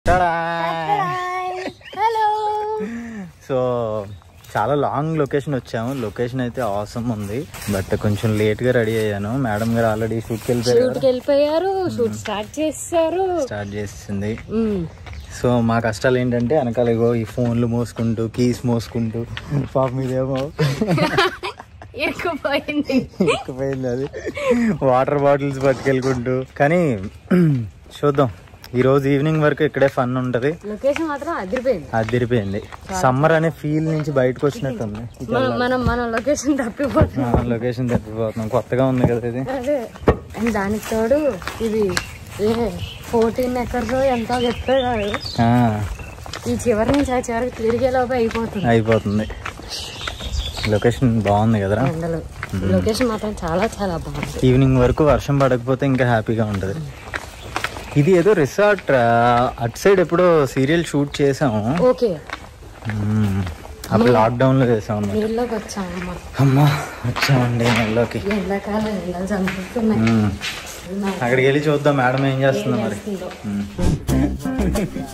Hello so చాలా long location వచ్చాము location అయితే అవసరం ఉంది బట్ కొంచెం లేట్ గా రెడీ అయ్యాను మేడం గారు ఆల్రెడీ షూట్కి వెళ్ళిపోయారు షూట్ కి వెళ్ళిపోయారు షూట్ స్టార్ట్ చేస్తారు స్టార్ట్ చేసింది సో మా కష్టాలు ఏంటంటే వెనకాల ఇగో ఈ ఫోన్లు మోసుకుంటూ కీస్ మోసుకుంటూ పాప మీదేమో ఎక్కుపోయింది ఎక్కిపోయింది అది వాటర్ బాటిల్స్ పట్టుకెళ్ళుకుంటూ కానీ చూద్దాం ఈ రోజు ఈవినింగ్ వరకు ఇక్కడే ఫన్ ఉంటది లొకేషన్ మాత్రం అదిరిపోయింది అదిరిపోయింది సమ్మర్ అనే ఫీల్ నుంచి బయటకు వచ్చినట్టుంది మనం మనం మన లొకేషన్ తప్పిపోతున్నాం లొకేషన్ తప్పిపోతున్నాం కొత్తగా ఉంది కదా ఇది అదే అండ్ దానికి తోడు ఇది ఏ ఫోర్టీన్ ఎకర్స్ ఎంతో చెప్తాడు ఆ, ఈ చివరి నుంచి ఆ చివరికి తిరిగేలోపు అయిపోతుంది అయిపోతుంది లొకేషన్ బాగుంది కదరా ఎండలు లొకేషన్ మాత్రం చాలా చాలా బాగుంది ఈవినింగ్ వరకు వర్షం పడకపోతే ఇంకా హ్యాపీగా ఉంటది ఇది ఏదో రిసార్ట్ అటు సైడ్ ఎప్పుడో సీరియల్ షూట్ చేసాము ఓకే మ్మ్. అప్పుడు లాక్డౌన్ లో చేసాము అన్నమాట. నీళ్ళలోకి వచ్చామమ్మా అమ్మా వచ్చామండి నెలలోకి ఎండాకాలం ఎండలు చంపుతున్నాయి మ్మ్. అక్కడికి వెళ్ళి చూద్దాం మేడం ఏం చేస్తుందో మరి చేస్తుందో. మ్మ్.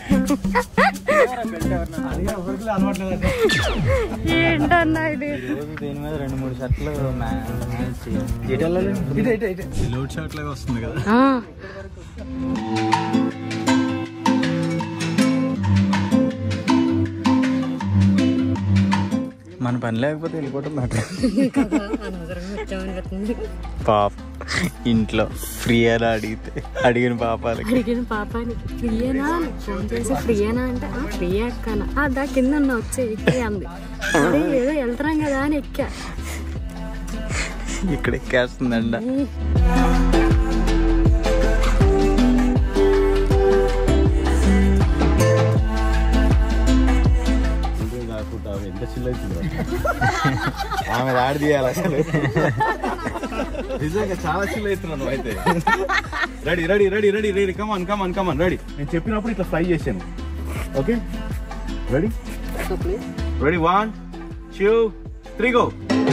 ఏంటన్నా ఇది రోజు దీని మీద రెండు మూడు షర్ట్లు లోడ్ షర్ట్ లాగా వస్తుంది కదా ఆ, మన పని లేకపోతే వెళ్ళిపోవటం బెటర్ కదా, అనవసరంగా వచ్చామనిపిస్తుంది. పాప ఇంట్లో ఫ్రీ అని అడిగితే అడిగిన పాపాలకి అడిగిన పాపానికి ఫ్రీయేనా అని ఫోన్ చేసి ఫ్రీయేనా అంటే "ఆ, ఫ్రీ అక్కన "ఆ, దా కింద ఉన్నా వచ్చే ఎక్కి అంది అదే ఏదో వెళ్తున్నాం కదా అని ఎక్కా ఇక్కడ ఎక్కేస్తుందండ ఆమె దాడి తీయాలి అసలు నిజంగా చాలా చిల్ అవుతున్నాను అయితే ready ready ready ready ready come on come on come on ready నేను చెప్పినప్పుడు ఇట్లా ఫ్రై చేశాను okay ready ready one two three go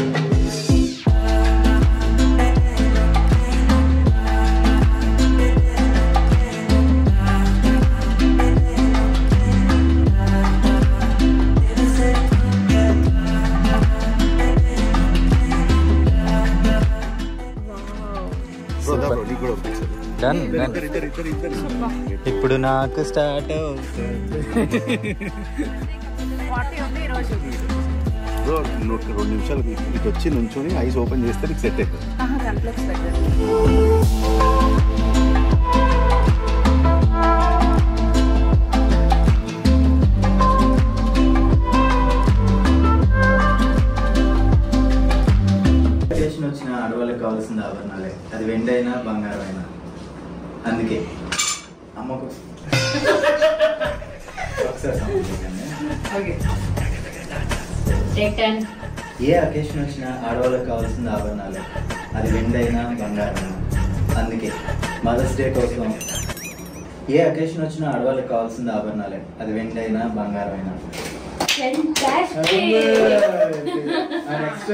done done ఇప్పుడు నాకు స్టార్ట్ రెండు నిమిషాలు ఇటు వచ్చి నుంచొని ఐస్ ఓపెన్ చేస్తే నీకు సెట్ అవుతుంది స్టేషన్ వచ్చిన ఆడవాళ్ళకి కావాల్సిన ఆభరణాలే అది వెండైనా బంగారం అయినా అందుకే అమ్మకు ఒకసారి sound చేయండి. ఏ అకేషన్ వచ్చినా ఆడవాళ్ళకి కావాల్సిన ఆభరణాలే అది వెండైనా బంగారం అందుకే మదర్స్ డే కోసం ఏ అకేషన్ వచ్చినా ఆడవాళ్ళకి కావాల్సిన ఆభరణాలే అది వెండైనా బంగారం అయినా నెక్స్ట్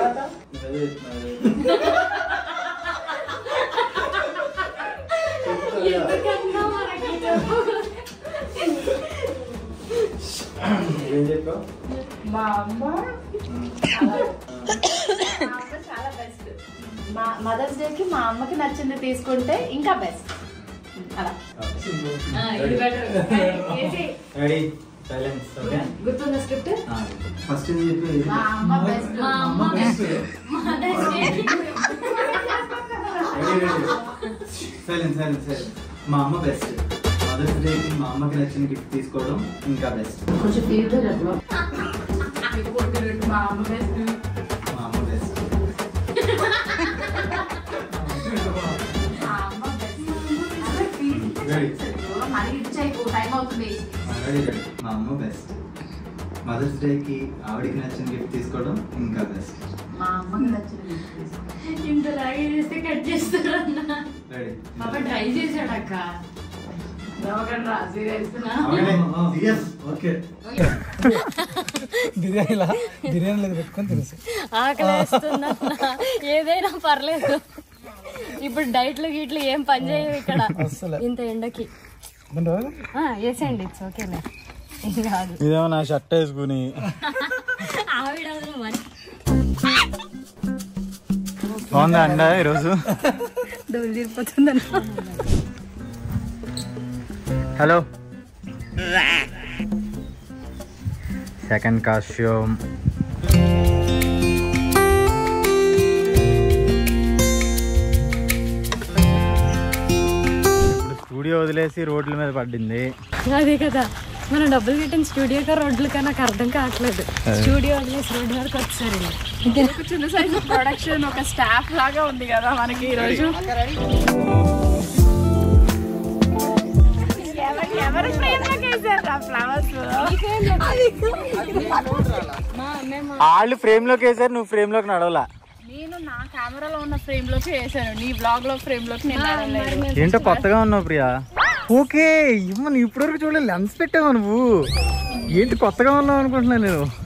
ఏం చెప్పావు మా అమ్మ చాలా మా అమ్మ చాలా బెస్ట్ మా మదర్స్ డే కి మా అమ్మకి నచ్చింది తీసుకుంటే ఇంకా బెస్ట్ అలా ఇది better. Easy. Ready silence okay గుర్తుందా స్క్రిప్ట్ ఫస్ట్ చెప్పి మా అమ్మ బెస్ట్ మా అమ్మ best mother's day silence silence silence మా అమ్మ బెస్ట్ మదర్స్ డేకి మా అమ్మకి నచ్చిన గిఫ్ట్ తీసుకోవడం ఇంకా బెస్ట్ కొంచెం ఫీల్గా చెప్పు మా అమ్మ బెస్ట్ మా అమ్మ బెస్ట్ మా అమ్మ బెస్ట్ రెడీ మళ్ళీ ఇచ్చేయకు టైం అవుతుంది రెడీ రెడీ మా అమ్మ బెస్ట్ మదర్స్ డేకి ఆవిడకి నచ్చిన గిఫ్ట్ తీసుకోవడం ఇంకా బెస్ట్ మా అమ్మకి నచ్చింది ఇంత లాగే చేస్తే కట్ చేస్తారన్న రెడీ పాప ట్రై చేశాడు అక్క నవ్వకండి రా సీరియస్నా ఓకే బిర్యానీలా బిర్యానీలో పెట్టుకొని తెలుసు ఆకలి వేస్తుందన్న ఏదైనా పర్లేదు ఇప్పుడు డైట్లు గీట్లు ఏం పని చేయవు ఇక్కడ అస్సలు. ఇంత ఎండకి వేసేయండి ఇట్స్ ఓకేలే ఏం కాదు ఇదేమో నా షర్ట్ వేసుకుని ఆవిడ మరి బాగుందా అండ ఈరోజు డోలు తీరిపోతుందన్న హలో సెకండ్ కాస్ట్యూమ్ ఇప్పుడు స్టూడియో వదిలేసి రోడ్ల మీద పడింది అదే కదా మనం డబ్బులు కట్టిన స్టూడియో కా రోడ్లు కా నాకు అర్థం కావట్లేదు స్టూడియో వదిలేసి రోడ్డు వరకు వచ్చారు ఒక చిన్న సైజ్ ప్రొడక్షన్ ఒక స్టాఫ్ లాగా ఉంది కదా మనకి ఈ రోజు ఎవరు- ఎవరు frame లోకి వేశారు ఆ ఫ్లవర్స్ వాళ్ళు ఫ్రేమ్ లోకి వేసారు నువ్వు ఫ్రేమ్ లోకి నడవలా నేను నా కెమెరాలో ఉన్న ఫ్రేమ్ లోకి వేసాను నీ బ్లాగ్ లో ఫ్రేమ్ లోకి నేను నడవలేదు. ఏంటో కొత్తగా ఉన్నావు ప్రియా ఓకే ఇవ్వ నువ్వు ఇప్పటివరకు చూడలేదు లెన్స్ పెట్టావు నువ్వు ఏంటి కొత్తగా ఉన్నావు అనుకుంటున్నా నేను